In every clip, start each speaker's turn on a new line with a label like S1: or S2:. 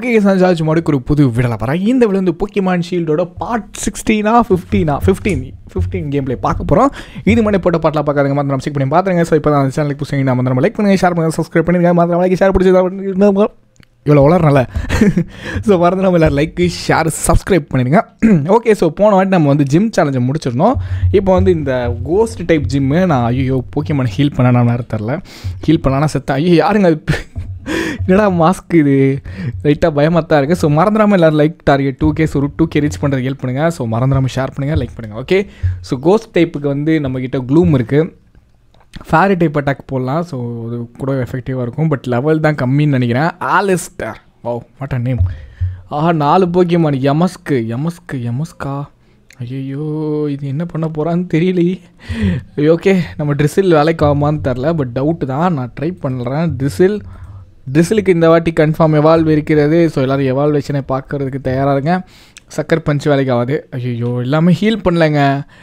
S1: okay charge மாடுக்கு ஒரு புது விடலை வரேன் இந்த விட வந்து போக்கிமான் ஷீல்டோட பார்ட் சிக்ஸ்டீனா ஃபிஃப்டீனா ஃபிஃப்டீன் ஃபிஃப்டீன் கேம் ப்ளே பார்க்க போகிறோம் இது மாதிரி போட்ட பாட்டெலாம் பார்க்காதுங்க மாதிரி நம்ம செக் பண்ணி பார்த்துருங்க ஸோ இப்போ தான் சேனலுக்கு புதுசாக நம்ம நம்ம லைக் பண்ணுங்கள் ஷேர் பண்ணுங்கள் சப்ஸ்கிரைப் பண்ணுங்க மாதிரி லைக் ஷேர் பிடிச்சதா இவ்வளோ வளரனால ஸோ மறந்து நம்ம எல்லோரும் லைக்கு ஷேர் சப்ஸ்கிரைப் பண்ணிடுங்க ஓகே ஸோ போன வாட்டி நம்ம வந்து ஜிம் சேலஞ்சை முடிச்சிருந்தோம் இப்போ வந்து இந்த கோஸ்ட் டைப் ஜிம்மு நான் ஐயோ போக்கியமான ஹீல் பண்ண நான் தெரில ஹீல் பண்ணானா செத்தேன் ஐயோ யாருங்க அது என்னடா மாஸ்க் இது லைட்டாக பயமாக தான் இருக்குது ஸோ மறந்துடாமல் எல்லோரும் லைக் டார்கெட் டூ கேஸ் ஒரு டூ கே ரீச் பண்ணுறது ஹெல்ப் பண்ணுங்கள் ஸோ மறந்துடாமல் ஷேர் பண்ணுங்கள் லைக் பண்ணுங்கள் ஓகே ஸோ கோஸ்ட் டைப்புக்கு வந்து நம்மக்கிட்ட க்ளூம் இருக்குது ஃபேரி டைப் அட்டாக் போடலாம் ஸோ அது கூட எஃபெக்டிவாக இருக்கும் பட் லெவல் தான் கம்மின்னு நினைக்கிறேன் Allister oh what uh name ஆஹா நாலு போக்கியமான் எமஸ்க்கு எமஸ்க்கு எமஸ்கா ஐயோ இது என்ன பண்ண போகிறான்னு தெரியலையே ஓகே நம்ம ட்ரிசில் வேலைக்கு ஆகுமான்னு தெரில பட் டவுட்டு தான் நான் ட்ரை பண்ணுறேன் ட்ரிசில் ட்ரிசிலுக்கு இந்த வாட்டி கன்ஃபார்ம் எவால்வ் இருக்கிறது ஸோ எல்லோரும் எவால்வேஷனை பார்க்குறதுக்கு தயாராக இருங்க சக்கர் பஞ்ச் வேலைக்கு ஆகாது ஐயோ எல்லாமே ஹீல் பண்ணலைங்க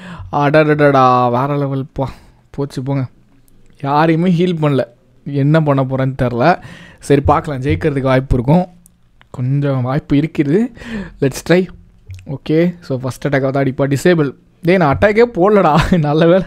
S1: அடடடடா வேறு லெவல் பா போச்சு போங்க யாரையுமே ஹீல் பண்ணல என்ன பண்ண போகிறேன்னு தெரில சரி பார்க்கலாம் ஜெயிக்கிறதுக்கு வாய்ப்பு இருக்கும் கொஞ்சம் வாய்ப்பு இருக்குது let's try okay so first attack வந்து அடிப்பா டிசேபிள் டேய் நான் அட்டாக்கே போடலடா நல்ல வேலை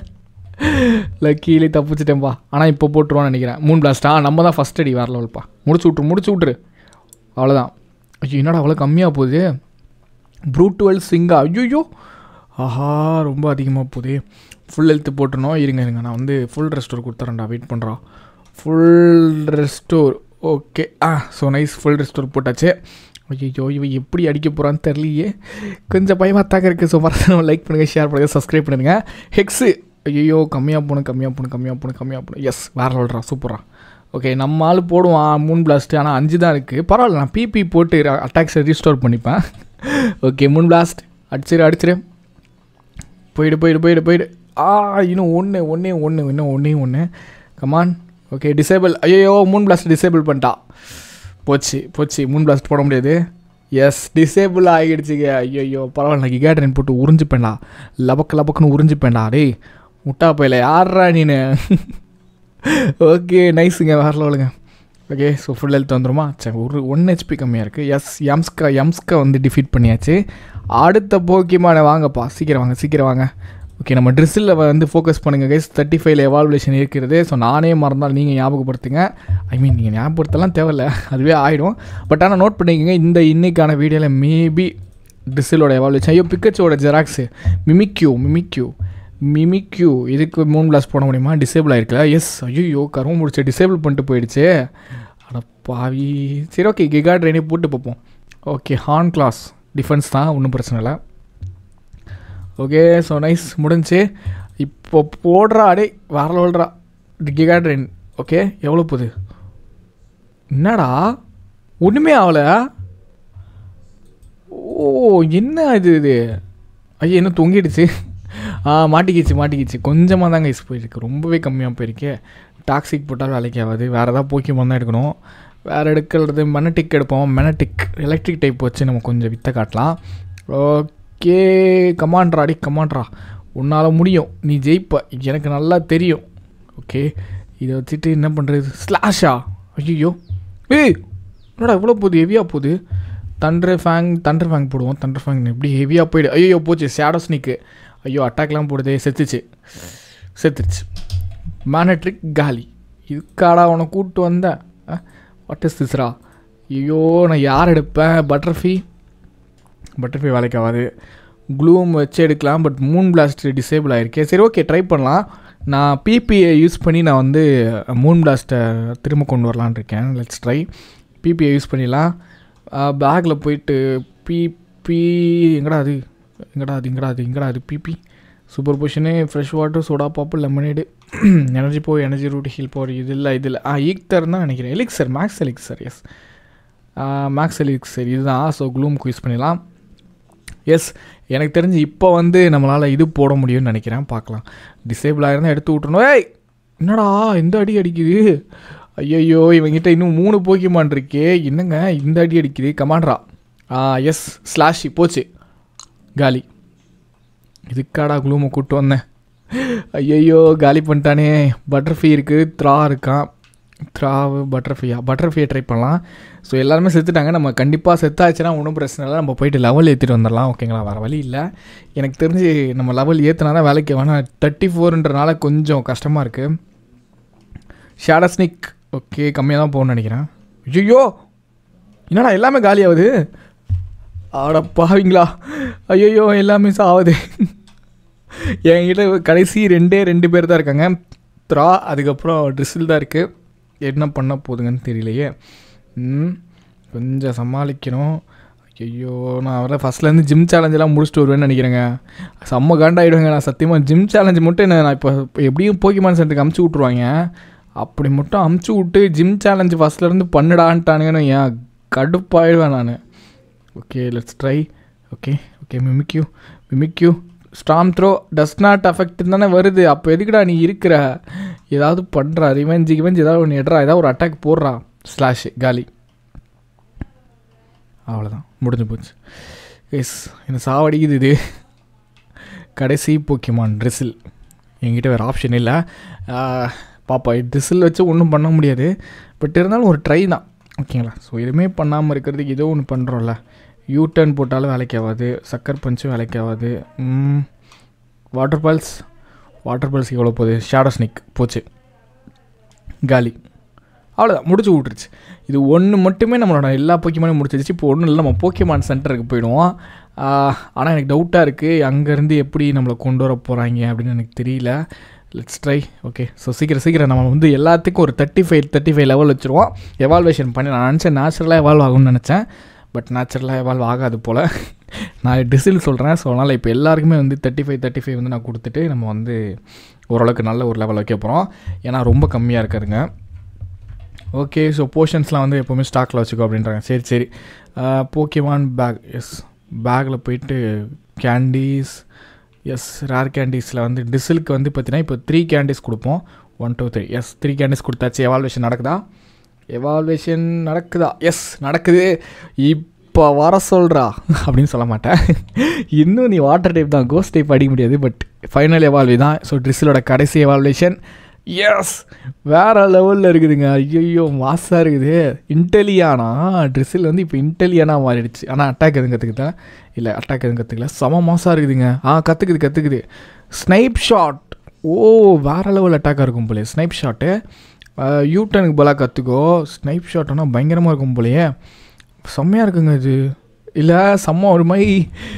S1: லக்கீலி தப்பிச்சிட்டேன்ப்பா ஆனால் இப்போ போட்டுருவான்னு நினைக்கிறேன் மூணு பிளாஸ்டா நம்ம தான் ஃபஸ்ட் அடி வேறு லெவல்ப்பா முடிச்சு விட்ரு முடிச்சு விட்ரு அவ்வளோதான் ஐயோ என்னடா அவ்வளோ கம்மியாக போகுது ப்ரூட்டுவல் சிங்கா ஐயோ ஆஹா ரொம்ப அதிகமாக போகுது ஃபுல் ஹெல்த்து போட்டுருணும் இருங்க இருங்க நான் வந்து ஃபுல் ரெஸ்டோர் கொடுத்துறேன்டா வெயிட் பண்ணுறான் full restore okay ah so nice full restore போட்டாச்சு ஐயோ இவன் எப்படி அடிக்க போகிறான்னு தெரியலையே கொஞ்சம் பயமாக தாக்க இருக்குது ஸோ மறந்து லைக் பண்ணுங்கள் ஷேர் பண்ணுங்கள் சப்ஸ்கிரைப் பண்ணுங்க ஹெக்ஸு ஐயோ கம்மியாக போகணும் கம்மியாக போகணும் கம்மியாக போகணும் கம்மியாக போகணும் எஸ் வேறு சொல்கிறா சூப்பரா ஓகே நம்ம ஆள் போடுவான் மூணு பிளாஸ்ட்டு ஆனால் அஞ்சு தான் இருக்குது பரவாயில்ல நான் பிபி போட்டு அட்டாக்ஸை ரீஸ்டோர் பண்ணிப்பேன் ஓகே மூணு பிளாஸ்ட் அடிச்சிரு அடிச்சிரு போயிடு போயிடு போயிடு போயிடு ஆ இன்னும் ஒன்று ஒன்றே ஒன்று இன்னும் ஒன்றே ஒன்று கமான் ஓகே டிசேபிள் ஐயோ மூணு பிளாஸ்ட் டிசேபிள் பண்ணிட்டா போச்சு போச்சு மூணு பிளாஸ்ட் போட முடியாது எஸ் டிசேபிள் ஆகிடுச்சுங்க ஐயோ பரவாயில்ல நான் கிகா ட்ரெயின் போட்டு உறிஞ்சிப்பேன்டா லபக்கு லபக்குன்னு உறிஞ்சிப்பேன்டா டேய் முட்டா போயில யாரா நீனு ஓகே நைஸுங்க வேறு லெவலுங்க ஓகே ஸோ ஃபுல் ஹெல்த் வந்துருமா சரி ஒரு ஒன் ஹெச்பி கம்மியாக இருக்குது எஸ் எம்ஸ்கா எம்ஸ்கா வந்து டிஃபீட் பண்ணியாச்சு அடுத்த போக்கியமான வாங்கப்பா சீக்கிரம் வாங்க சீக்கிரம் வாங்க ஓகே நம்ம ட்ரெஸ்ஸில் வந்து ஃபோக்கஸ் பண்ணுங்கள் கைஸ் தேர்ட்டி ஃபைவ்ல எவால்வேஷன் இருக்கிறது ஸோ நானே மறந்தால் நீங்கள் ஞாபகப்படுத்துங்க ஐ மீன் நீங்கள் ஞாபகப்படுத்தலாம் தேவையில்ல அதுவே ஆகிடும் பட் ஆனால் நோட் பண்ணிக்கோங்க இந்த இன்னைக்கான வீடியோவில் மேபி ட்ரெஸ்ஸிலோட எவால்வேஷன் ஐயோ பிக்கச்சோட ஜெராக்ஸு மிமிக்யூ மிமிக்யூ மிமிக்யூ இதுக்கு மூணு கிளாஸ் போட முடியுமா டிசேபிள் ஆயிருக்கல எஸ் ஐயோ கரும்பு முடிச்சு டிசேபிள் பண்ணிட்டு போயிடுச்சு அட பாவி சரி ஓகே கிகா ட்ரெயினே போட்டு பார்ப்போம் ஓகே ஹார்ன் கிளாஸ் டிஃபென்ஸ் தான் ஒன்றும் பிரச்சனை இல்லை ஓகே ஸோ நைஸ் முடிஞ்சு இப்போ போடுறா அடே வேற லெவல்றா கிகா ட்ரெயின் ஓகே எவ்வளோ போகுது என்னடா ஒன்றுமே ஆகலை ஓ என்ன இது இது ஐயா என்ன தொங்கிடுச்சு ஆ மாட்டிக்கிச்சு மாட்டிக்கிச்சு கொஞ்சமாக தாங்க யூஸ் போயிருக்கு ரொம்பவே கம்மியாக போயிருக்கு டாக்ஸிக் போட்டால் வேலைக்கு ஆகாது வேறு ஏதாவது போக்கியமாக தான் எடுக்கணும் வேறு எடுக்கிறது மெனட்டிக் எடுப்போம் மெனட்டிக் எலக்ட்ரிக் டைப் வச்சு நம்ம கொஞ்சம் வித்த காட்டலாம் ஓகே கமாண்ட்ரா அடி கமாண்ட்ரா உன்னால் முடியும் நீ ஜெயிப்ப எனக்கு நல்லா தெரியும் ஓகே இதை வச்சுட்டு என்ன பண்ணுறது ஸ்லாஷா ஐயோ ஏய் என்னடா இவ்வளோ போகுது ஹெவியாக போகுது தண்டர் ஃபேங் தண்டர் ஃபேங் போடுவோம் தண்டர் ஃபேங் எப்படி ஹெவியாக போயிடு ஐயோ போச்சு ஷேடோ ஸ்னிக்கு ஐயோ அட்டாக்லாம் போடுதே செத்துச்சு செத்துருச்சு மேனட்ரிக் காலி இதுக்காடா உன்னை கூப்பிட்டு வந்தேன் வாட் இஸ் திஸ்ரா ஐயோ நான் யார் எடுப்பேன் பட்டர்ஃபி பட்டர்ஃபை வேலைக்கு ஆகாது க்ளூம் வச்சு எடுக்கலாம் பட் மூன் பிளாஸ்ட் டிசேபிள் ஆகிருக்கேன் சரி ஓகே ட்ரை பண்ணலாம் நான் பிபிஐ யூஸ் பண்ணி நான் வந்து மூன் பிளாஸ்ட்டை திரும்ப கொண்டு வரலான் இருக்கேன் லெட்ஸ் ட்ரை பிபிஐ யூஸ் பண்ணிடலாம் பேக்கில் போயிட்டு பிபி எங்கடா அது எங்கடா அது எங்கடா அது எங்கடா அது PP super potion fresh water soda pop lemonade energy போ எனர்ஜி ரூட் ஹீல் பவர் இது இல்லை இது இல்லை ஆ ஈக்தர் தான் நினைக்கிறேன் elixir max elixir yes max elixir இதுதான் ஸோ க்ளூமுக்கு யூஸ் பண்ணிடலாம் எஸ் எனக்கு தெரிஞ்சு இப்போ வந்து நம்மளால் இது போட முடியும்னு நினைக்கிறேன் பார்க்கலாம் டிசேபிள் ஆகிருந்தால் எடுத்து விட்றணும் ஏய் என்னடா இந்த அடி அடிக்குது ஐயையோ இவங்கிட்ட இன்னும் மூணு போக்கிமான் இருக்கே என்னங்க இந்த அடி அடிக்குது கமாண்ட்ரா ஆ எஸ் ஸ்லாஷி போச்சு காலி இதுக்காடா குளூமை கூப்பிட்டு வந்தேன் ஐயையோ காலி பண்ணிட்டானே பட்டர்ஃபீ இருக்குது த்ரா இருக்கான் த்ராவு பட்டர்ஃப்ளையா பட்டர்ஃப்ளையை ட்ரை பண்ணலாம் ஸோ எல்லாருமே செத்துட்டாங்க நம்ம கண்டிப்பாக செத்தாச்சுன்னா ஒன்றும் பிரச்சனை இல்லை நம்ம போயிட்டு லெவல் ஏற்றிட்டு வந்துடலாம் ஓகேங்களா வேறு வழி இல்லை எனக்கு தெரிஞ்சு நம்ம லெவல் ஏற்றினா தான் வேலைக்கு வேணால் தேர்ட்டி ஃபோர்ன்றனால கொஞ்சம் கஷ்டமாக இருக்குது ஷேடஸ்னிக் ஓகே கம்மியாக தான் போகணும்னு நினைக்கிறேன் ஐயோ என்னடா எல்லாமே காலியாகுது ஆட பாவீங்களா ஐயோ எல்லாமே சாவுது என்கிட்ட கடைசி ரெண்டே ரெண்டு பேர் தான் இருக்காங்க த்ரா அதுக்கப்புறம் ட்ரிஸ்ஸில் தான் இருக்குது என்ன பண்ண போகுதுங்கன்னு தெரியலையே ம், கொஞ்சம் சமாளிக்கணும் ஐயோ நான் வர ஃபஸ்ட்லேருந்து ஜிம் சேலஞ்செல்லாம் முடிச்சுட்டு வருவேன்னு நினைக்கிறேங்க செம்ம காண்டாயிடுவேங்க நான் சத்தியமாக ஜிம் சேலஞ்சு மட்டும் என்ன நான் இப்போ இப்போ எப்படியும் போக்கிமான் சென்டருக்கு அமுச்சு விட்ருவாங்க அப்படி மட்டும் அமுச்சு விட்டு ஜிம் சேலஞ்சு ஃபஸ்ட்லேருந்து பண்ணுடான்ட்டானுங்கன்னு ஏன் கடுப்பாயிடுவேன் நான் okay let's try okay okay Mimikyu Mimikyu storm throw does not affect தானே வருது அப்போ எதுக்குடா நீ இருக்கிற ஏதாவது பண்ணுறா ரிவெஞ்சு கிவெஞ்சு ஏதாவது ஒன்று எடுறா ஏதாவது ஒரு அட்டாக் போடுறா ஸ்லாஷ் காலி அவ்வளோதான் முடிஞ்சு போச்சு எஸ் என்ன சாவடிக்குது இது கடைசி போக்கிமான் ட்ரெஸ்ஸில் என்கிட்ட வேறு ஆப்ஷன் இல்லை ஆஹ், பாப்பா ட்ரெஸ்ஸில் வச்சு ஒன்றும் பண்ண முடியாது பட் இருந்தாலும் ஒரு ட்ரை தான் ஓகேங்களா ஸோ எதுவுமே பண்ணாமல் இருக்கிறதுக்கு ஏதோ ஒன்று பண்ணுறோம்ல யூ டர்ன் போட்டாலும் வேலைக்கு ஆகாது சக்கர் பஞ்சும் வேலைக்கு ஆகாது வாட்டர் பால்ஸ் வாட்டர் பால்ஸ் எவ்வளோ போகுது ஷேடோ ஸ்னிக் போச்சு காலி அவ்வளோதான் முடிச்சு விட்ருச்சு இது ஒன்று மட்டுமே நம்மளோட எல்லா போக்கியமானும் முடிச்சிருச்சு இப்போ ஒன்றும் இல்லை நம்ம போக்கியமான் சென்டருக்கு போயிடுவோம் ஆனால் எனக்கு டவுட்டாக இருக்குது அங்கேருந்து எப்படி நம்மளை கொண்டு வர போகிறாங்க அப்படின்னு எனக்கு தெரியல லெட்ஸ் ட்ரை ஓகே ஸோ சீக்கிரம் சீக்கிரம் நம்ம வந்து எல்லாத்துக்கும் ஒரு thirty five thirty five level வச்சுருவோம் எவால்வேஷன் பண்ணி நான் நினச்சேன் நேச்சுரலாக எவால்வ் ஆகும்னு நினச்சேன் பட் நேச்சுரலாக எவால்வ் ஆகாது போல் நான் டிசில் சொல்கிறேன் ஸோ அதனால் இப்போ எல்லாருக்குமே வந்து தேர்ட்டி ஃபைவ் தேர்ட்டி ஃபைவ் வந்து நான் கொடுத்துட்டு நம்ம வந்து ஓரளவுக்கு நல்ல ஒரு லெவல் வைக்க போகிறோம் ஏன்னா ரொம்ப கம்மியாக இருக்காருங்க ஓகே ஸோ போர்ஷன்ஸ்லாம் வந்து எப்போவுமே ஸ்டாக்கில் வச்சுக்கோ அப்படின்றாங்க சரி சரி போக்கிமான் பேக் எஸ் பேக்கில் போயிட்டு கேண்டீஸ் எஸ் ரேர் கேண்டீஸில் வந்து டிசிலுக்கு வந்து பார்த்தீங்கன்னா இப்போ த்ரீ கேண்டீஸ் கொடுப்போம் one two three yes three candies கொடுத்தாச்சு எவால்வேஷன் நடக்குதா எவால்வேஷன் நடக்குதா எஸ் நடக்குது இப்போ வர சொல்கிறா அப்படின்னு சொல்ல மாட்டேன் இன்னும் நீ வாட்டர் டைப் தான் கோஸ்ட் டைப் அடிக்க முடியாது பட் ஃபைனல் எவால்வே தான் ஸோ ட்ரிஸ்ஸிலோட கடைசி எவால்வேஷன் எஸ் வேறு லெவலில் இருக்குதுங்க ஐயோ மாசாக இருக்குது இன்டெலியானா ட்ரெஸ்ஸில் வந்து இப்போ இன்டெலியானா மாறிடுச்சு ஆனால் அட்டாக் எதுவும் கற்றுக்கிட்டேன் இல்லை அட்டாக் எதுவும் கற்றுக்கல செம மாசாக இருக்குதுங்க ஆ கற்றுக்குது கற்றுக்குது ஸ்னைப் ஷாட் ஓ வேறு லெவல் அட்டாக்காக இருக்கும் போலே ஸ்னைப் ஷாட்டு யூட்டனுக்கு பலா கற்றுக்கோ ஸ்னைப் ஷாட்னா பயங்கரமாக இருக்கும் போலையே செம்மையாக இருக்குங்க இது இல்லை செம்ம ஒரு மாதிரி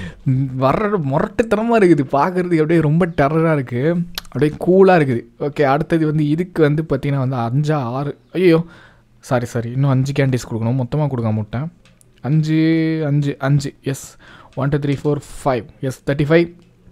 S1: வர்ற முரட்டுத்தனமாக இருக்குது பார்க்குறதுக்கு அப்படியே ரொம்ப டெரராக இருக்குது அப்படியே கூலாக இருக்குது ஓகே அடுத்தது வந்து இதுக்கு வந்து பார்த்திங்கன்னா வந்து அஞ்சா ஆறு ஐயோ சாரி சாரி இன்னும் அஞ்சு கேண்டீஸ் கொடுக்கணும் மொத்தமாக கொடுக்க மாட்டேன் அஞ்சு அஞ்சு அஞ்சு yes one two three four five yes thirty five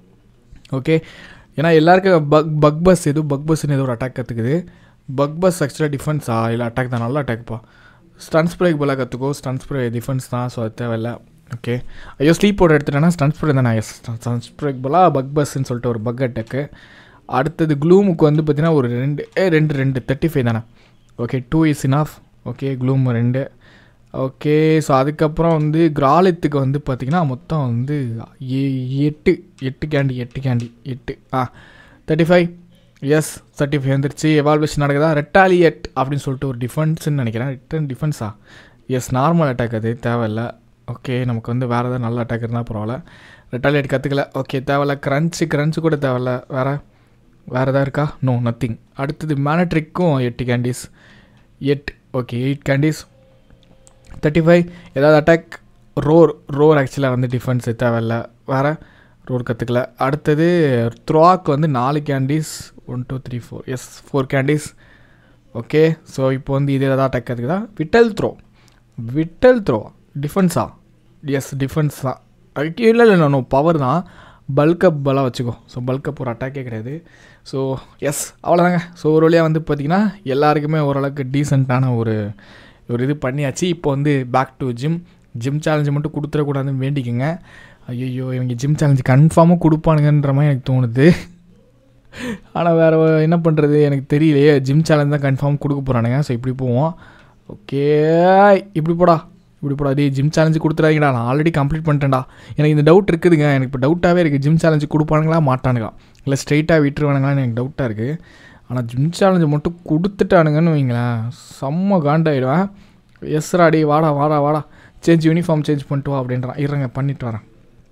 S1: okay ஏன்னா எல்லாருக்கும் பக் பக் பஸ் ஏதோ பக் பஸ்ன்னு ஏதோ ஒரு அட்டாக் கற்றுக்குது பக் பஸ் ஆக்சுவலாக டிஃபென்ஸா இல்லை அட்டாக் தான் நல்ல அட்டாக்ப்பா ஸ்டன் ஸ்ப்ரேக்கு போல கற்றுக்கோ ஸ்டன் ஸ்ப்ரே டிஃபென்ஸ் தான் ஸோ அது தேவையில்ல ஓகே ஐயோ ஸ்லீப் போட எடுத்துட்டேன்னா ஸ்டன் ஸ்ப்ரே தானே எஸ் ஸ்டன் ஸ்ப்ரேக்கு போல பக் பஸ்ன்னு சொல்லிட்டு ஒரு பக் அட்டாக்கு அடுத்தது க்ளூமுக்கு வந்து பார்த்தீங்கன்னா ஒரு ரெண்டு ஏ ரெண்டு ரெண்டு தேர்ட்டி ஃபைவ் தானே okay two is enough okay gloom ரெண்டு ஓகே ஸோ அதுக்கப்புறம் வந்து கிராலத்துக்கு வந்து பார்த்திங்கன்னா மொத்தம் வந்து எ- எட்டு எட்டு கேண்டி எட்டு கேண்டி எட்டு ah thirty five yes thirty five வந்துருச்சு எவால்வேஷன் நடக்குதா ரெட்டாலியட் அப்படின்னு சொல்லிட்டு ஒரு டிஃபென்ஸ்ன்னு நினைக்கிறேன் ரிட்டன் டிஃபென்ஸா எஸ் நார்மல் அட்டாக் அது தேவையில்ல ஓகே நமக்கு வந்து வேறு ஏதாவது நல்ல அட்டாக் இருந்தால் பரவாயில்ல ரெட்டாலியட் கற்றுக்கல ஓகே தேவையில்ல க்ரன்ச்சு க்ரன்ச்சு கூட தேவையில்ல வேறு வேறு எதாவது இருக்கா நோ நத்திங் அடுத்தது மேனட்ரிக்கும் எட்டு கேண்டீஸ் எட் okay eight candies thirty five ஏதாவது அட்டாக் ரோர் ரோர் ஆக்சுவலாக வந்து டிஃபென்ஸ் தேவையில்ல வேறு ரோர் கற்றுக்கல அடுத்தது த்ரோக்கு வந்து நாலு candies one two three four yes four candies okay so இப்போ வந்து இது ஏதாவது அட்டாக் கற்றுக்குதா விட்டல் த்ரோ விட்டல் த்ரோ டிஃபென்ஸா எஸ் டிஃபென்ஸ் தான் அதுக்கு இல்லை இல்லை நான் பவர் தான் பல்கப் பலம் வச்சுக்கோ ஸோ பல்கப் ஒரு அட்டாக்கே கிடையாது ஸோ எஸ் அவ்வளோதாங்க ஸோ ஒரு வழியாக வந்து பார்த்திங்கன்னா எல்லாருக்குமே ஓரளவுக்கு டீசெண்டான ஒரு ஒரு இது பண்ணியாச்சு இப்போ வந்து back to gym gym challenge மட்டும் கொடுத்துடக்கூடாதுன்னு வேண்டிக்கோங்க ஐயோ இவங்க ஜிம் சேலஞ்சு கன்ஃபார்மாக கொடுப்பானுங்கன்ற மாதிரி எனக்கு தோணுது ஆனால் வேறு என்ன பண்ணுறது எனக்கு தெரியலையே ஜிம் சேலஞ்ச் தான் கன்ஃபார்ம் கொடுக்க போகிறானுங்க ஸோ இப்படி போவோம் ஓகே இப்படி போடா இப்படி போடா டேய் ஜிம் சேலஞ்சு கொடுத்துறாங்கடா நான் ஆல்ரெடி கம்ப்ளீட் பண்ணிட்டேன்டா எனக்கு இந்த டவுட் இருக்குதுங்க எனக்கு இப்போ டவுட்டாகவே இருக்குது ஜிம் சேலஞ்சு கொடுப்பானுங்களா மாட்டானுங்களா இல்லை ஸ்ட்ரைட்டாக விட்டுருவானுங்களான்னு எனக்கு டவுட்டாக இருக்குது ஆனால் ஜிம் சேலஞ்சு மட்டும் கொடுத்துட்டானுங்கன்னு வைங்களேன் செம்ம காண்டாயிடுவேன் எஸ்ராடி வாடா வாடா வாடா சேஞ்ச் யூனிஃபார்ம் சேஞ்ச் பண்ணிட்டு வா அப்படின்றான் இருங்க பண்ணிட்டு வரேன்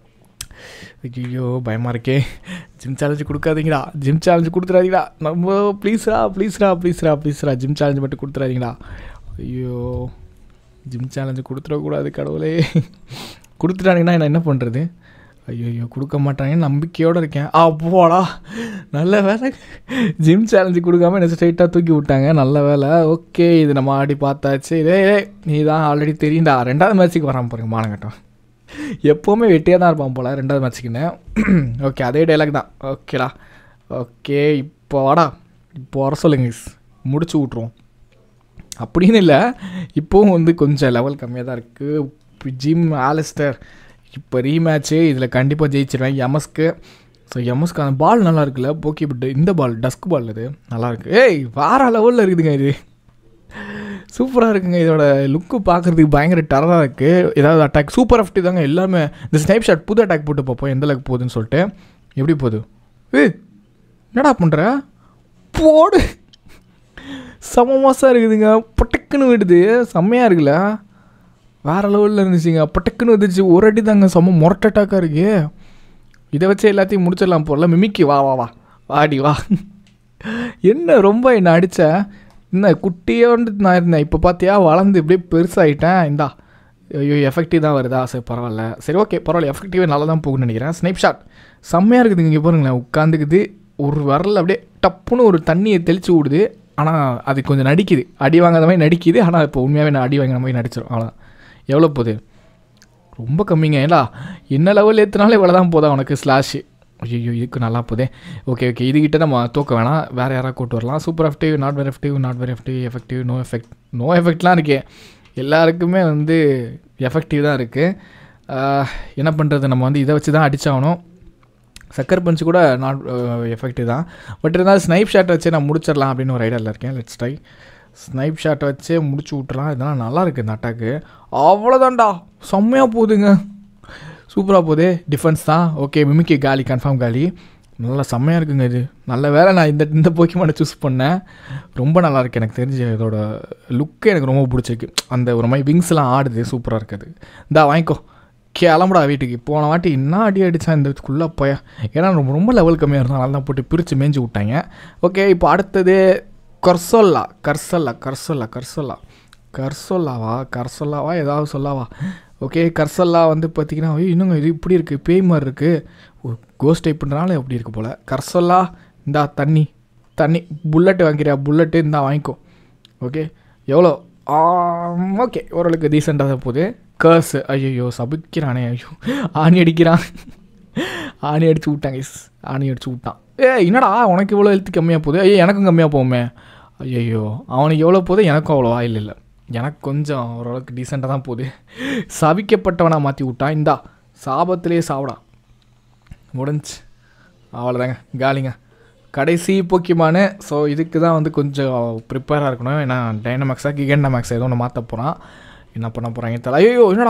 S1: ஐயோ பயமாக இருக்கே ஜிம் சேலஞ்சு கொடுக்காதீங்கடா ஜிம் சேலஞ்சு கொடுத்துறாதீங்கடா நம்ம ப்ளீஸ்ரா ப்ளீஸ்ரா ப்ளீஸ்ரா ப்ளீஸ்ரா ஜிம் சேலஞ்சு மட்டும் கொடுத்துறாதீங்கடா ஐயோ ஜிம் சேலஞ்சு கொடுத்துடக்கூடாது கடவுளே கொடுத்துட்டானுங்கன்னா நான் என்ன பண்ணுறது ஐயோ ஐயோ கொடுக்க மாட்டாங்கன்னு நம்பிக்கையோடு இருக்கேன் அப்போடா நல்ல வேலை ஜிம் சேலஞ்சு கொடுக்காம என்ன ஸ்ட்ரைட்டாக தூக்கி விட்டாங்க நல்ல வேலை ஓகே இது நம்ம ஆடி பார்த்தாச்சு இதே நீ தான் ஆல்ரெடி தெரியும்டா ரெண்டாவது மேட்ச்சுக்கு வராமல் பாருங்க மானங்கட்டம் எப்போவுமே வெட்டியாக தான் இருப்பான் போல் ரெண்டாவது மேட்ச்சுக்குன்னு ஓகே அதே டைலாக் தான் ஓகேடா ஓகே இப்போ வாடா இப்போ வர சொல்லுங்க முடிச்சு விட்ருவோம் அப்படின்னு இல்லை இப்போவும் வந்து கொஞ்சம் லெவல் கம்மியாக தான் இருக்குது ஜிம் ஆலிஸ்டர் இப்போ ரீமேட்ச்சு இதில் கண்டிப்பாக ஜெயிச்சிருவேன் எமஸ்க்கு ஸோ எமஸ்க்கு அந்த பால் நல்லா இருக்குல்ல போக்கி பட்டு இந்த பால் டஸ்க் பால் இது நல்லாயிருக்கு ஏய் வேற லெவலில் இருக்குதுங்க இது சூப்பராக இருக்குங்க இதோட லுக்கு பார்க்குறதுக்கு பயங்கர டரராக இருக்குது ஏதாவது அட்டாக் சூப்பர் அஃப்டி தாங்க எல்லாமே இந்த ஸ்னைப் ஷாட் புது அட்டாக் போட்டு பார்ப்போம் எந்த அளவுக்கு போகுதுன்னு சொல்லிட்டு எப்படி போகுது ஏய் என்னடா பண்ணுற போடு செம மாசாக இருக்குதுங்க பட்டக்குன்னு விடுது செம்மையாக இருக்குல்ல வேறு லெவலில் இருந்துச்சுங்க பட்டக்குன்னு வந்துச்சு ஒரு அடி தாங்க செம்ம முரட்டட்டாக்காக இருக்கு இதை வச்சு எல்லாத்தையும் முடிச்சிடலாம் போடல மிமிக்கி வா வா வா வாடி வா என்ன ரொம்ப என்னை அடித்த என்ன குட்டியோண்டு நான் இருந்தேன் இப்போ பார்த்தியா வளர்ந்து இப்படியே பெருசாகிட்டேன் இந்தா ஐயோ எஃபெக்டிவ் தான் வருதா சரி பரவாயில்ல சரி ஓகே பரவாயில்ல எஃபெக்டிவாக நல்லா தான் போகும்னு நினைக்கிறேன் ஸ்னைப் ஷாட் செம்மையாக இருக்குதுங்க இங்கே பாருங்களேன் உட்காந்துக்குது ஒரு வரல அப்படியே டப்புன்னு ஒரு தண்ணியை தெளித்து விடுது ஆனால் அது கொஞ்சம் நடிக்குது அடி வாங்காத மாதிரி நடிக்குது ஆனால் இப்போ உண்மையாகவே நான் அடி வாங்கின மாதிரி நடிச்சிடும் அவ்வளோ எவ்வளோ போகுது ரொம்ப கம்மிங்க ஏடா என்ன லெவல் ஏற்றுனாலும் இவ்வளோ தான் போதா உனக்கு ஸ்லாஷு ஐயோ இதுக்கு நல்லா போதே ஓகே ஓகே இதுகிட்ட நம்ம தூக்க வேணாம் வேறு யாராவது கூட்டு வரலாம் super effective not very effective not very effective effective no effect no எஃபெக்ட்லாம் இருக்கே எல்லாருக்குமே வந்து எஃபெக்டிவ் தான் இருக்குது என்ன பண்ணுறது நம்ம வந்து இதை வச்சு தான் அடித்தாகணும் சக்கர் பஞ்ச் கூட நாட் எஃபெக்டிவ் தான் பட் இருந்தாலும் ஸ்னைப் ஷாட் வச்சு நான் முடிச்சிடலாம் அப்படின்னு ஒரு ஐடியாவில் இருக்கேன் லெட்ஸ் ட்ரை ஸ்னைப் ஷாட்டை வச்சே முடிச்சு விட்றலாம் இதெல்லாம் நல்லா இருக்குது இந்த அட்டாக்கு அவ்வளோதான்டா செம்மையாக போகுதுங்க சூப்பராக போகுது டிஃபென்ஸ் தான் ஓகே மிமிக்கி காலி கன்ஃபார்ம் காலி நல்லா செம்மையாக இருக்குங்க இது நல்ல வேலை நான் இந்த இந்த போக்கிமானை சூஸ் பண்ணேன் ரொம்ப நல்லா இருக்கு எனக்கு தெரிஞ்ச இதோட லுக்கு எனக்கு ரொம்ப பிடிச்சிருக்கு அந்த ஒரு மாதிரி விங்ஸ்லாம் ஆடுது சூப்பராக இருக்குது இந்தா வாங்கிக்கோ கிளம்புடா வீட்டுக்கு போன வாட்டி என்ன அடி அடித்தான் இந்த இதுக்குள்ளே போய் ஏன்னா ரொம்ப ரொம்ப லெவல் கம்மியாக இருந்தால் அதனால தான் போட்டு பிரித்து மேய்ஞ்சி விட்டாங்க ஓகே இப்போ அடுத்தது கர்சோல்லா கர்சல்லா கர்சோல்லா கர்சோல்லா கர்சோல்லாவா கர்சோல்லாவா ஏதாவது சொல்லாவா ஓகே கர்சல்லா வந்து பார்த்தீங்கன்னா ஐயோ இன்னுங்க இது இப்படி இருக்குது பேய் மாதிரி இருக்குது கோஸ்ட் டைப்புன்றனால எப்படி இருக்குது போல் கர்சோல்லா இந்தா தண்ணி தண்ணி புல்லட்டு வாங்கிறியா புல்லட்டு இந்தா வாங்கிக்கோ ஓகே எவ்வளோ ஓகே ஓரளவுக்கு டீசெண்டாக தான் போகுது கர்ஸ் ஐயோ சபிக்கிறானே ஐயோ ஆணி அடிக்கிறான் ஆணி அடிச்சு விட்டாங்க எஸ் ஆணி அடிச்சு விட்டான் ஏ என்னடா உனக்கு இவ்வளோ ஹெல்த் கம்மியாக போகுது ஐயோ எனக்கும் கம்மியாக போகுமே ஐயோ அவனுக்கு எவ்வளோ போகுது எனக்கும் அவ்வளோவா இல்லை இல்லை எனக்கு கொஞ்சம் ஓரளவுக்கு டீசெண்டாக தான் போகுது சபிக்கப்பட்டவனாக மாற்றி விட்டான் இந்தா சாபத்திலே சாப்பிடா முடிஞ்சு அவ்வளோதாங்க காலிங்க கடைசி போக்கியமான ஸோ இதுக்கு தான் வந்து கொஞ்சம் ப்ரிப்பேராக இருக்கணும் ஏன்னா டைனமேக்ஸாக கிகண்டமேக்ஸ் ஏதோ ஒன்று மாற்ற போகிறான் என்ன பண்ண போகிறாங்க தெரியல ஐயோ என்னடா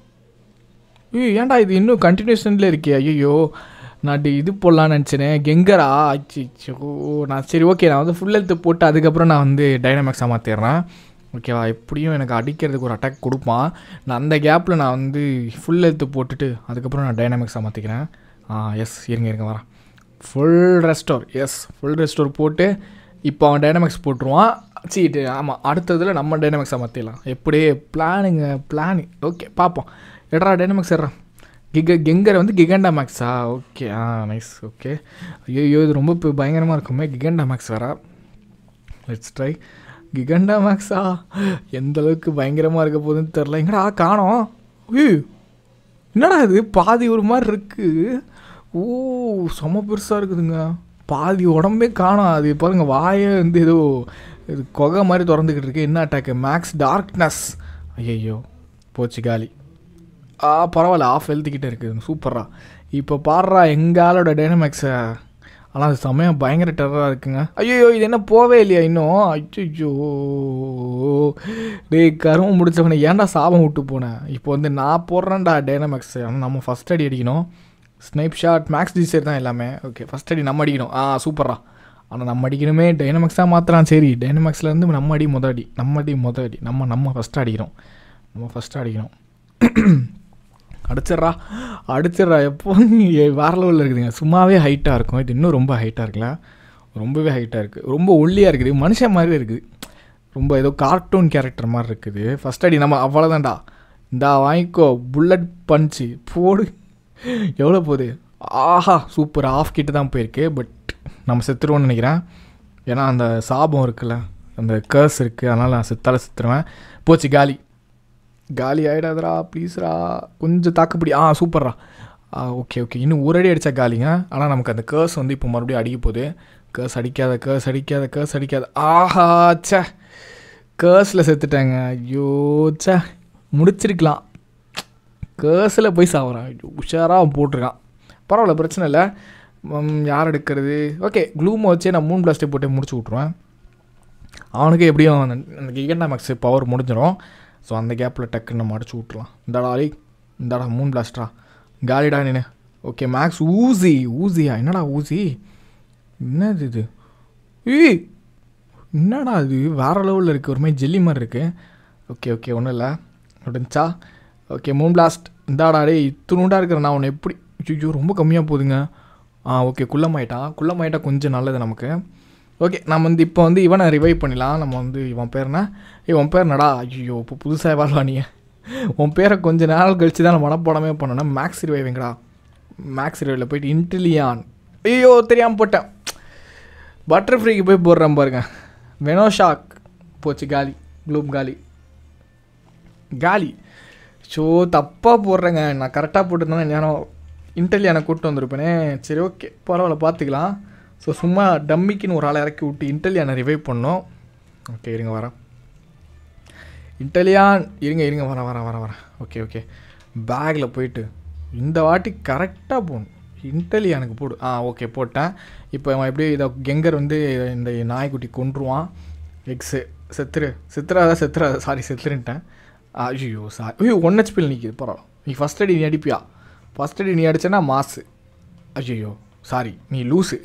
S1: ஐயோ ஏன்டா இது இன்னும் கண்டினியூஷனில் இருக்கே ஐயோ நான் இது போடலான்னு நினச்சேனே கெங்கரா அச்சிச்சோ நான் சரி ஓகே நான் வந்து ஃபுல் ஹெல்த்து போட்டு அதுக்கப்புறம் நான் வந்து டைனமேக்ஸாக மாற்றிடுறேன் ஓகேவா எப்படியும் எனக்கு அடிக்கிறதுக்கு ஒரு அட்டாக் கொடுப்பான் நான் அந்த கேப்பில் நான் வந்து ஃபுல் ஹெல்த்து போட்டுட்டு அதுக்கப்புறம் நான் டைனமிக்ஸாக மாற்றிக்கிறேன் ஆ எஸ் இருங்க இருங்க வரேன் full restore yes full restore போட்டு இப்போ அவன் டைனமிக்ஸ் போட்டுருவான் சீட்டு ஆமாம் அடுத்ததில் நம்ம டைனமிக்ஸாக மாற்றிடலாம் எப்படி பிளானுங்க பிளானு ஓகே பார்ப்போம் எட்ரா டைனமிக்ஸ் எட்ரா கிக கெங்கர் வந்து கிகண்டா மேக்ஸா ஓகே ஆ நைஸ் ஓகே ஐயோ இது ரொம்ப இப்போ பயங்கரமாக இருக்குமே கிகண்டா மேக்ஸ் வேறு லெட்ஸ் ட்ரை கிகண்டா மேக்ஸா எந்த அளவுக்கு பயங்கரமாக இருக்க போகுதுன்னு தெரில எங்கடா காணோம் ஐயோ என்னடா இது பாதி ஒரு மாதிரி இருக்குது ஓ செம பெருசாக இருக்குதுங்க பாதி உடம்பே காணும் அது பாருங்கள் வாயை வந்து ஏதோ இது கொகை மாதிரி திறந்துக்கிட்டு இருக்கு என்ன அட்டாக்கு மேக்ஸ் டார்க்னஸ் ஐயையோ போச்சு காலி ஆ பரவாயில்ல ஆஃப் ஹெல்த்துக்கிட்ட இருக்குது சூப்பரா இப்போ பாடுறா எங்கள் ஆளோட டைனமேக்ஸை ஆனால் அது செம்மையாக பயங்கர டெரராக இருக்குங்க ஐயோ இது என்ன போவே இல்லையா இன்னும் ஐயோ டேய் கருமம் முடிச்சவனை ஏன்டா சாபம் விட்டு போனேன் இப்போ வந்து நான் போடுறேன்டா டைனமேக்ஸ் ஆனால் நம்ம ஃபஸ்ட் அடி அடிக்கணும் ஸ்னைப் ஷாட் மேக்ஸ் டிசைர் தான் எல்லாமே ஓகே ஃபஸ்ட் அடி நம்ம அடிக்கணும் ஆ சூப்பரா ஆனால் நம்ம அடிக்கணுமே டைனமேக்ஸ் தான் மாற்றலாம் சரி டைனமேக்ஸ்லேருந்து நம்ம அடி மொதல் அடி நம்ம அடி மொதல் அடி நம்ம நம்ம ஃபஸ்ட்டு அடிக்கிறோம் நம்ம ஃபஸ்ட்டு அடிக்கணும் அடிச்சிட்றா அடிச்சிட்றா எப்போ வேறு லெவலில் இருக்குதுங்க சும்மாவே ஹைட்டாக இருக்கும் இது இன்னும் ரொம்ப ஹைட்டாக இருக்குல்ல ரொம்பவே ஹைட்டாக இருக்குது ரொம்ப ஒல்லியாக இருக்குது மனுஷன் மாதிரி இருக்குது ரொம்ப ஏதோ கார்ட்டூன் கேரக்டர் மாதிரி இருக்குது ஃபஸ்ட் அடி நம்ம அவ்வளோதான்டா இந்தா வாங்கிக்கோ புல்லட் பஞ்சு போடு எவ்வளோ போகுது ஆஹா சூப்பர் ஆஃப் கிட்ட தான் போயிருக்கு பட் நம்ம செத்துருவோம்னு நினைக்கிறேன் ஏன்னா அந்த சாபம் இருக்குல்ல அந்த கேர்ஸ் இருக்குது அதனால் நான் செத்தால செத்துருவேன் போச்சு காலி காலி ஆகிடாதரா ப்ளீஸ்ரா கொஞ்சம் தாக்குப்பிடி ஆ சூப்பர்ரா ஆ ஓகே ஓகே இன்னும் ஒரு அடி அடித்தா காலிங்க ஆனால் நமக்கு அந்த கேர்ஸ் வந்து இப்போ மறுபடியும் அடிக்க போகுது கேர்ஸ் அடிக்காத கேர்ஸ் அடிக்காத கேர்ஸ் அடிக்காத ஆஹா ச்சே கேர்ஸில் செத்துட்டாங்க ஐயோ ச்சே முடிச்சிருக்கலாம் கேர்ஸில் போய் சாப்பிட்றான் ஐயோ உஷாராக அவன் போட்டிருக்கான் பரவாயில்ல பிரச்சனை இல்லை ம், யார் எடுக்கிறது ஓகே க்ளூமை வச்சே நான் மூணு பிளாஸ்டே போட்டு முடிச்சு விட்ருவேன் அவனுக்கு எப்படியும் அந்த அந்த கிகண்டா மேக்ஸ் பவர் முடிஞ்சிடும் ஸோ அந்த கேப்பில் டக்குன்னு நம்ம அடிச்சு விட்ருலாம் இந்தாடா அலி இந்தாடா மூணு பிளாஸ்டரா காலிடா நீனு ஓகே மேக்ஸ் ஊசி ஊசியா என்னடா ஊசி என்னது இது ஏய் என்னடா இது வேறு லெவலில் இருக்குது ஒரு மாதிரி ஜெல்லி மாதிரி இருக்குது ஓகே ஓகே ஒன்றும் இல்லை முடிஞ்சா ஓகே மூன் பிளாஸ்ட் இந்தாடா டே இத்தினூண்டா இருக்கிற நான் உன்னை எப்படி ஐயோ ரொம்ப கம்மியாக போகுதுங்க ஆ ஓகே குள்ளமாயிட்டான் குள்ளமாயிட்டா கொஞ்சம் நல்லது நமக்கு ஓகே நம்ம வந்து இப்போ வந்து இவனை ரிவைவ் பண்ணிடலாம் நம்ம வந்து இவன் பேர்னா இவன் பேர் நடா ஐயோ இப்போ புதுசாக வாழ்வா நீ உன் பேரை கொஞ்சம் நாள் கழிச்சு தான் நான் மனப்பாடமே பண்ணேன்னா மேக்ஸ் ரிவைவிங்கடா மேக்ஸ் ரிவைவில் போயிட்டு இன்டெலியான் ஐயோ தெரியாமல் போட்டேன் பட்டர்ஃப்ரீக்கு போய் போடுறேன் பாருங்க வெனோஷாக் போச்சு காலி க்ளூப் காலி காலி ஸோ தப்பாக போடுறேங்க நான் கரெக்டாக போட்டிருந்தேன்னா நேரம் இன்டெலியானை கூப்பிட்டு வந்திருப்பேனே சரி ஓகே பரவாயில்ல பார்த்துக்கலாம் ஸோ சும்மா டம்மிக்குன்னு ஒரு ஆளை இறக்கி விட்டு இன்டெலியானை ரிவைவ் பண்ணோம் ஓகே இருங்க வரேன் இன்டெலியான் இருங்க இருங்க வரேன் வரேன் வரேன் வரேன் ஓகே ஓகே பேக்கில் போயிட்டு இந்த வாட்டி கரெக்டாக போகணும் இன்டெலியானுக்கு போடு ஆ ஓகே போட்டேன் இப்போ அவன் எப்படி இதை கெங்கர் வந்து இந்த நாய்க்குட்டி கொன்றுவான் எக்ஸு செத்துரு செத்துறாத செத்துறாத சாரி செத்துருன்ட்டேன் ஐயோ சாரி ஐயோ ஒன் ஹெச்பியில் நிற்கிது பரவாயில்ல நீ ஃபஸ்ட் அடி நீ அடிப்பியா ஃபஸ்ட் அடி நீ அடிச்சேன்னா மாசு ஐயோ சாரி நீ லூஸு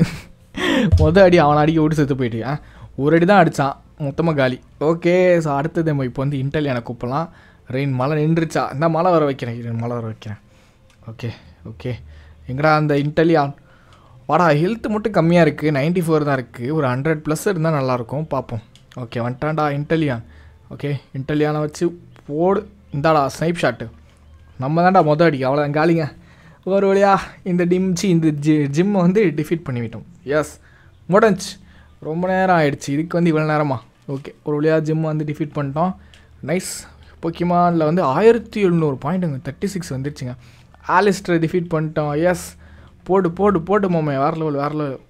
S1: மொதல் அடி அவனை அடிக்க விட்டு செத்து போயிட்டியா ஒரு அடி தான் அடித்தான் மொத்தமாக காலி ஓகே ஸோ அடுத்தது நம்ம இப்போ வந்து இன்டெல் எனக்கு கூப்பிடலாம் ரெயின் மழை நின்றுச்சா இந்த மழை வர வைக்கிறேன் இரு, மழை வர வைக்கிறேன் ஓகே ஓகே எங்கடா அந்த இன்டெலியான் வாடா ஹெல்த் மட்டும் கம்மியாக இருக்குது 94 ஃபோர் தான் இருக்குது ஒரு ஹண்ட்ரட் ப்ளஸ் இருந்தால் நல்லாயிருக்கும் பார்ப்போம் ஓகே வந்துட்டான்டா இன்டெலியான் ஓகே இன்டெலியானை வச்சு போடு இந்தாடா ஸ்னைப் ஷாட்டு நம்ம தான்டா மொதல் அடி அவ்வளோதான் காலிங்க ஒரு வழியா இந்த டிம்ச்சி இந்த ஜி ஜிம்மை வந்து டிஃபீட் பண்ணிவிட்டோம் எஸ் முடிஞ்சுச்சு ரொம்ப நேரம் ஆயிடுச்சு இதுக்கு வந்து இவ்வளோ நேரமா ஓகே ஒரு வழியாக ஜிம்மை வந்து டிஃபீட் பண்ணிட்டோம் நைஸ் பொக்கிமானில் வந்து ஆயிரத்தி எழுநூறு பாயிண்ட்டுங்க தேர்ட்டி சிக்ஸ் வந்துருச்சுங்க ஆலிஸ்டரை டிஃபீட் பண்ணிட்டோம் எஸ் போடு போடு போடு மாமே வேற லெவல் வேற லெவல்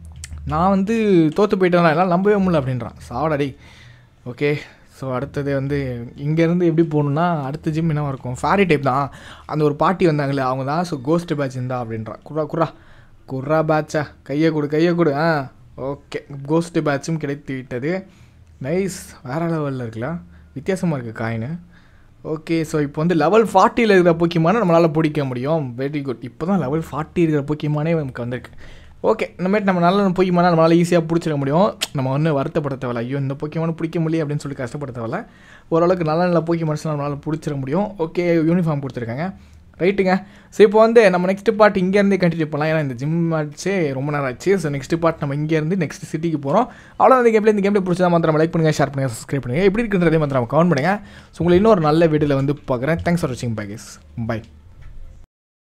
S1: நான் வந்து தோற்று போயிட்டேன் எல்லாம் நம்பவே முடியல அப்படின்றான் சாவடா ஓகே ஸோ அடுத்தது வந்து இங்கேருந்து எப்படி போகணுன்னா அடுத்த ஜிம் என்ன இருக்கும் ஃபேரி டைப் தான் அந்த ஒரு பாட்டி வந்தாங்களே அவங்க தான் ஸோ கோஸ்ட் பேட்ச் இருந்தா அப்படின்றான் குர்ரா குர்ரா குர்ரா பேட்சா கையை கொடு கையை கொடு ஆ ஓகே கோஸ்ட் பேட்சும் கிடைத்து விட்டது நைஸ் வேறு லெவலில் இருக்குல்ல வித்தியாசமாக இருக்குது காயின் ஓகே ஸோ இப்போ வந்து லெவல் ஃபார்ட்டியில் இருக்கிற போக்கியமான நம்மளால் பிடிக்க முடியும் வெரி குட் இப்போ தான் லெவல் ஃபார்ட்டி இருக்கிற போக்கியமானே நமக்கு வந்திருக்கு ஓகே இந்தமாரி நம்ம நல்ல போக்கியமான நம்மளால் ஈஸியாக பிடிச்சிட முடியும் நம்ம ஒன்றும் வருத்தப்பட தேவையில்ல ஐயோ இந்த போக்கியமான பிடிக்க முடியல அப்படின்னு சொல்லி கஷ்டப்பட தேவையில்ல ஓரளவுக்கு நல்ல நல்ல போக்கியமான்ஸ் நம்மளால் பிடிச்சிட முடியும் ஓகே யூனிஃபார்ம் கொடுத்துருக்காங்க ரைட்டுங்க ஸோ இப்போ வந்து நம்ம நெக்ஸ்ட் பார்ட் இங்கேருந்தே கண்டினியூ பண்ணலாம் ஏன்னா இந்த ஜிம் ஆச்சே ரொம்ப நேரம் ஆச்சு ஸோ நெக்ஸ்ட் பார்ட் நம்ம இங்கேருந்து நெக்ஸ்ட் சிட்டிக்கு போகிறோம் அவ்வளோ இந்த கேம்ல இந்த கேம்ல பிடிச்சதா மாத்திரம் லைக் பண்ணுங்கள் ஷேர் பண்ணுங்கள் சப்ஸ்கிரைப் பண்ணுங்கள் எப்படி இருக்குன்றதே மாத்திரம் கமெண்ட் பண்ணுங்கள் ஸோ உங்களை இன்னொரு நல்ல வீடியோவில் வந்து பார்க்குறேன் தேங்க்ஸ் ஃபார் வாட்சிங் பை கேஸ் பை